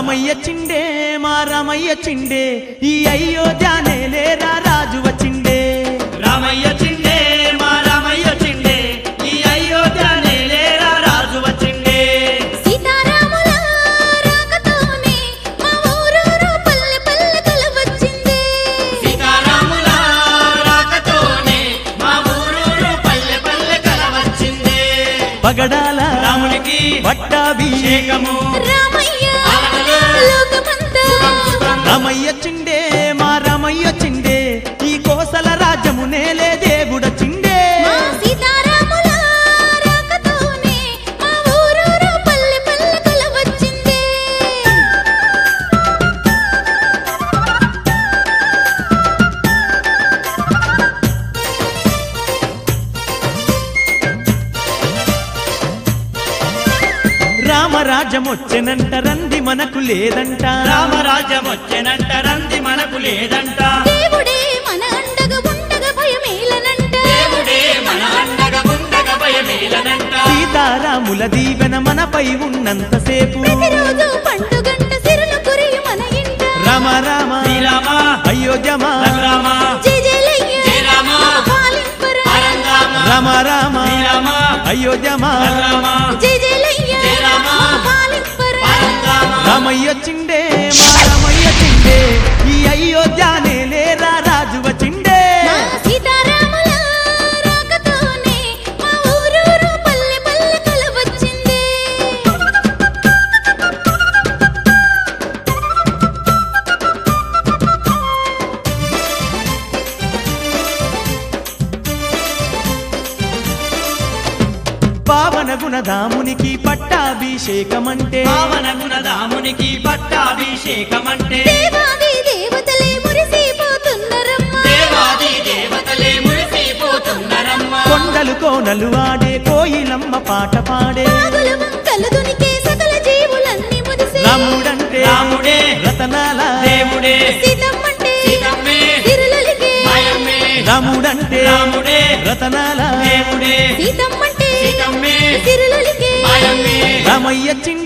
రామయ్య చిండే మా రామయ్య చిండే ఈ అయోధ్య నేలేరా రాజు వచ్చిండే రామయ్య చిండే మా రామయ్య చిండే ఈ అయోధ్య నేలేరా రాజు వచ్చిండే సీతారాముల రాకతోనే మా ఊరూరు పల్లె పల్లెకల వచ్చింది సీతారాముల రాకతోనే మా ఊరూరు పల్లె పల్లె కల వచ్చింది పగడాల రామునికి పట్టాభిషేకము అభిషేకము రామయ్య ఆలనలో లోకమంతా రామయ్య చిండే మా రామయ్య చిండే ఈ కోసల రాజ్యము నేలే దేవుడ చిండే మా సీతారాముల రాకతోనే మా ఊరూరు పల్లె పల్లెకల వచ్చింది రామరాజ్యం వచ్చెనంట రంది మనకు లేదంట రామరాజ్యం వచ్చెనంట రంది మనకు లేదంట దేవుడే మన అండగా ఉండగా భయమేలనంట దేవుడే మన అండగా ఉండగా భయమేలనంట సీతారాముల దీవెన మనపై ఉన్నంతసేపు ప్రతిరోజు పండుగంట సిరులు కురియు మన ఇంట రామ రామ శ్రీరామ అయోధ్యమా రఘురామ జై జయలయ్య జై రామ. పాలింపరా. అరంగామ రామ రామ శ్రీరామ అయోధ్యమా రఘురామ జై జయలయ్య జై రామ. పాలింపరా. అరంగామ రామయ్య చిండే మా రామయ్య చిండే ఈ అయోధ్య నేలేరా రాజు వచ్చిండే మా సీతారాముల రాకతోనే మా ఊరూరు పల్లె పల్లెకల వచ్చింది పావన గుణధామునికి పట్టాభిషేకమంటే పావన గుణదామునికి పట్టాభిషేకమంటే దేవాది దేవతలే మురిసిపోతున్నరమ్మ దేవాది దేవతలే మురిసిపోతున్నరమ్మ కొండలు కోనలు ఆడే కోయిలమ్మ పాట పాడే నాగుల వంకలు దునికే సకల జీవులన్నీ మురిసే రాముడంటే రాముడే రతనాల దేవుడే సీతమ్మంటే సీతమ్మే సిరులలిగే మాయమ్మే రాముడంటే రాముడే రతనాల దేవుడే సీతమ్మంటే సీతమ్మే సిరులలిగే మాయమ్మే రామయ్య చిండే